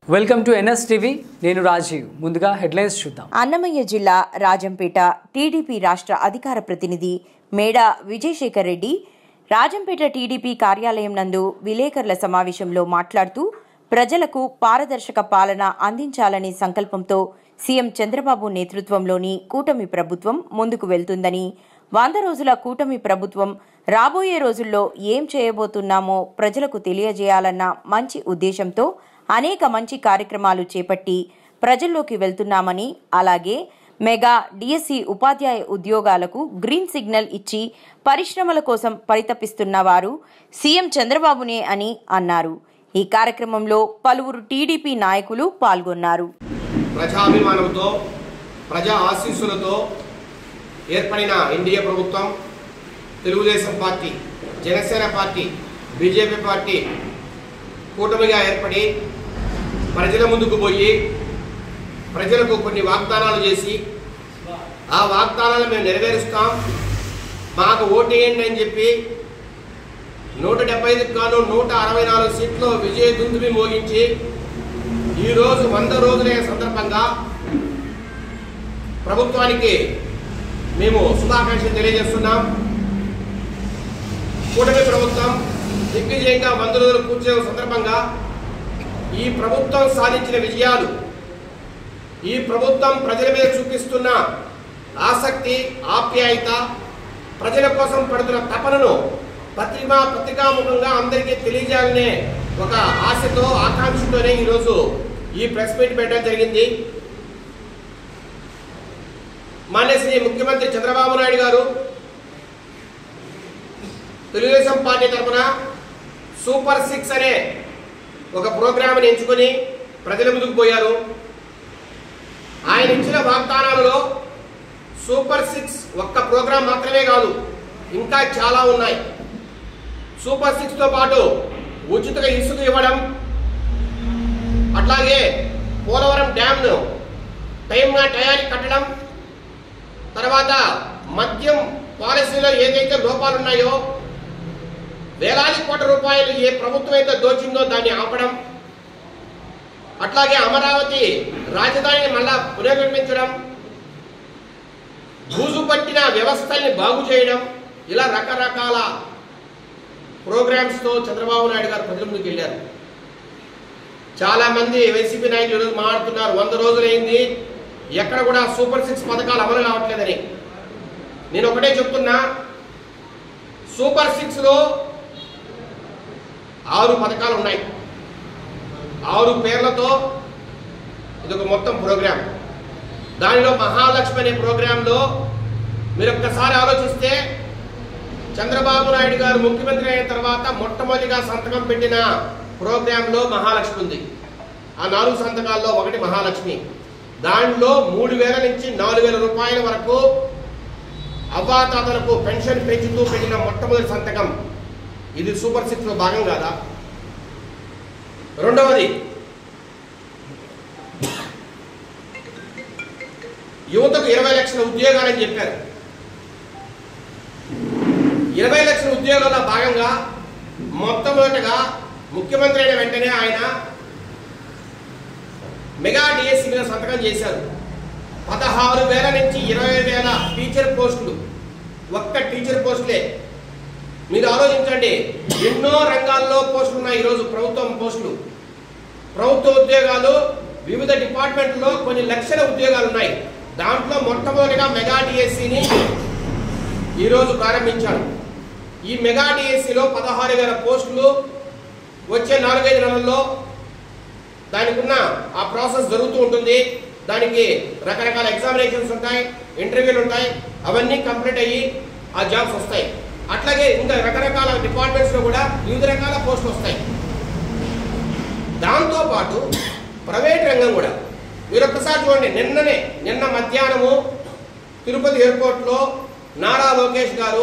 welcome to NS TV నేను రాజీవ్ ముందుగా headlines చూద్దాం అన్నమయ్య జిల్లా రాజంపేట టీడీపీ రాష్ట్ర అధికార ప్రతినిధి మేడా విజయశేఖర్ రెడ్డి రాజంపేట టీడీపీ కార్యాలయం నందు విలేకరుల సమావేశంలో మాట్లాడుతూ ప్రజలకు పారదర్శక పాలన అందించాలనే సంకల్పంతో సీఎం చంద్రబాబు నేతృత్వంలోని కూటమి ప్రభుత్వం ముందుకు వెళ్తుందని వంద రోజుల కూటమి ప్రభుత్వం రాబోయే రోజుల్లో ఏం చేయబోతున్నామో ప్రజలకు తెలియజేయాలన్న మంచి ఉద్దేశంతో అనేక మంచి కార్యక్రమాలు చేపట్టి ప్రజల్లోకి వెళ్తున్నామని అలాగే మెగా డిఎస్సి ఉపాధ్యాయ ఉద్యోగాలకు గ్రీన్ సిగ్నల్ ఇచ్చి పరిశ్రమల కోసం పరితపిస్తున్న వారు సీఎం చంద్రబాబునే అని అన్నారు ఈ కార్యక్రమంలో పలువురు టీడీపీ నాయకులు పాల్గొన్నారు ప్రజాభిమానంతో ప్రజా ఆశీస్సులతో ఏర్పడిన ఎన్డీఏ ప్రభుత్వం Telugu Desam party Janasena party BJP party కూటమిగా ఏర్పడి ప్రజల ముందుకు పోయి ప్రజలకు కొన్ని వాగ్దానాలు చేసి ఆ వాగ్దానాలు మేము నెరవేరుస్తాం మాకు ఓటేయండి అని చెప్పి నూట డెబ్బై ఐదుకు గాను నూట అరవై నాలుగు సీట్లు విజయ దుందుబి మోగించి ఈరోజు వంద రోజులైన సందర్భంగా ప్రభుత్వానికి మేము శుభాకాంక్షలు తెలియజేస్తున్నాం కూటమి ప్రభుత్వం దిగ్విజయంగా వంద రోజులు కూర్చునే సందర్భంగా ఈ ప్రభుత్వం సాధించిన విజయాలు ఈ ప్రభుత్వం ప్రజల మీద చూపిస్తున్న ఆసక్తి ఆప్యాయత ప్రజల కోసం పడుతున్న తపనను పత్రికా పత్రికాముఖంగా అందరికీ తెలియజేయాలనే ఒక ఆశతో ఆకాంక్షతోనే ఈరోజు ఈ ప్రెస్ మీట్ పెట్టడం జరిగింది మాన్య శ్రీ ముఖ్యమంత్రి చంద్రబాబు నాయుడు గారు తెలుగుదేశం పార్టీ తరఫున సూపర్ సిక్స్ అనే ఒక ప్రోగ్రామ్ని ఎంచుకొని ప్రజల ముందుకు పోయారు ఆయన ఇచ్చిన వాగ్దానాలలో సూపర్ సిక్స్ ఒక్క ప్రోగ్రాం మాత్రమే కాదు ఇంకా చాలా ఉన్నాయి సూపర్ సిక్స్తో పాటు ఉచిత ఇసుక ఇవ్వడం అట్లాగే పోలవరం డ్యామ్ను టైంగా టయానికి కట్టడం తర్వాత మద్యం పాలసీలో ఏదైతే లోపాలు ఉన్నాయో వేలాది కోట్ల రూపాయలు ఏ ప్రభుత్వం అయితే దోచిందో దాన్ని ఆపడం అట్లాగే అమరావతి రాజధానిని మళ్ళా పునర్నిర్మించడం బూజు పట్టిన వ్యవస్థల్ని బాగు చేయడం ఇలా రకరకాల ప్రోగ్రామ్స్తో చంద్రబాబు నాయుడు గారు ప్రజల ముందుకు వెళ్ళారు చాలా మంది వైసీపీ నాయకులు ఈరోజు మాట్లాడుతున్నారు వంద రోజులైంది ఎక్కడ కూడా సూపర్ సిక్స్ పథకాలు అమలు కావట్లేదని నేను ఒకటే చెప్తున్నా సూపర్ సిక్స్లో ఆరు పథకాలు ఉన్నాయి ఆరు పేర్లతో ఇదొక మొత్తం ప్రోగ్రాం దానిలో మహాలక్ష్మి అనే ప్రోగ్రాంలో మీరు ఒక్కసారి ఆలోచిస్తే చంద్రబాబు నాయుడు గారు ముఖ్యమంత్రి అయిన తర్వాత మొట్టమొదటిగా సంతకం పెట్టిన ప్రోగ్రాంలో మహాలక్ష్మి ఉంది ఆ నాలుగు సంతకాల్లో ఒకటి మహాలక్ష్మి దానిలో మూడు వేల నుంచి నాలుగు వేల రూపాయల వరకు అవ్వాతాతలకు పెన్షన్ పెంచుతూ పెట్టిన మొట్టమొదటి సంతకం ఇది సూపర్ సిక్స్లో భాగం కాదా రెండవది యువతకు ఇరవై లక్షల ఉద్యోగాలని చెప్పారు ఇరవై లక్షల ఉద్యోగాల్లో భాగంగా మొట్టమొదటిగా ముఖ్యమంత్రి అయిన వెంటనే ఆయన మెగా డిఎస్సి మీద సంతకం చేశారు పదహారు వేల నుంచి ఇరవై వేల టీచర్ పోస్టులు ఒక్క టీచర్ పోస్టులే మీరు ఆలోచించండి ఎన్నో రంగాల్లో పోస్టులు ఉన్నాయి ఈరోజు ప్రభుత్వం పోస్టులు ప్రభుత్వ ఉద్యోగాలు వివిధ డిపార్ట్మెంట్లో కొన్ని లక్షల ఉద్యోగాలు ఉన్నాయి దాంట్లో మొట్టమొదటిగా మెగా డిఎస్సిని ఈరోజు ప్రారంభించారు ఈ మెగా డిఎస్సిలో పదహారు వేల పోస్టులు వచ్చే నాలుగైదు నెలల్లో దానికి ఉన్న ఆ ప్రాసెస్ జరుగుతూ ఉంటుంది దానికి రకరకాల ఎగ్జామినేషన్స్ ఉంటాయి ఇంటర్వ్యూలు ఉంటాయి అవన్నీ కంప్లీట్ అయ్యి ఆ జాబ్స్ వస్తాయి అట్లాగే ఇంకా రకరకాల డిపార్ట్మెంట్స్లో కూడా వివిధ రకాల పోస్టులు వస్తాయి దాంతోపాటు ప్రైవేట్ రంగం కూడా మీరు ఒక్కసారి చూడండి నిన్ననే నిన్న మధ్యాహ్నము తిరుపతి ఎయిర్పోర్ట్లో నారా లోకేష్ గారు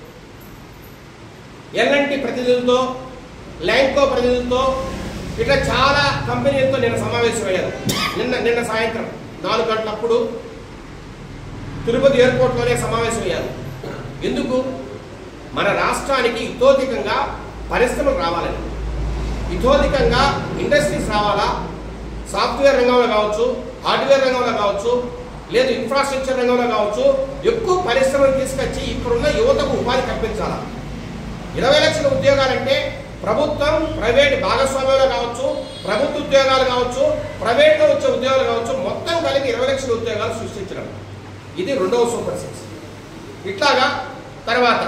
ఎల్ఎన్టీ ప్రతినిధులతో ల్యాంకో ప్రతినిధులతో ఇట్లా చాలా కంపెనీలతో నిన్న సమావేశమయ్యారు నిన్న నిన్న సాయంత్రం నాలుగు గంటలప్పుడు తిరుపతి ఎయిర్పోర్ట్లోనే సమావేశమయ్యారు ఎందుకు మన రాష్ట్రానికి ఇతోధికంగా పరిశ్రమలు రావాలని ఇతోధికంగా ఇండస్ట్రీస్ రావాలా సాఫ్ట్వేర్ రంగంలో కావచ్చు హార్డ్వేర్ రంగంలో కావచ్చు లేదు ఇన్ఫ్రాస్ట్రక్చర్ రంగంలో కావచ్చు ఎక్కువ పరిశ్రమలు తీసుకొచ్చి ఇక్కడున్న యువతకు ఉపాధి కల్పించాలి ఇరవై లక్షల ఉద్యోగాలంటే ప్రభుత్వం ప్రైవేట్ భాగస్వామ్యంలో కావచ్చు ప్రభుత్వ ఉద్యోగాలు కావచ్చు ప్రైవేట్లో వచ్చే ఉద్యోగాలు కావచ్చు మొత్తం కలిపి ఇరవై లక్షల ఉద్యోగాలు సృష్టించడం ఇది రెండవ సూపర్ సిక్స్ ఇట్లాగా తర్వాత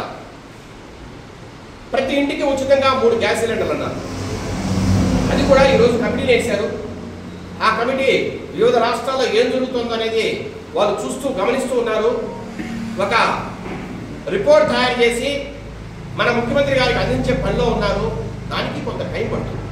ప్రతి ఇంటికి ఉచితంగా మూడు గ్యాస్ సిలిండర్లు అన్నారు అది కూడా ఈరోజు కమిటీని వేశారు ఆ కమిటీ వివిధ రాష్ట్రాల్లో ఏం జరుగుతుందో అనేది వాళ్ళు చూస్తూ గమనిస్తూ ఉన్నారు ఒక రిపోర్ట్ తయారు చేసి మన ముఖ్యమంత్రి గారికి అందించే పనిలో ఉన్నారు దానికి కొంత టైం పడుతుంది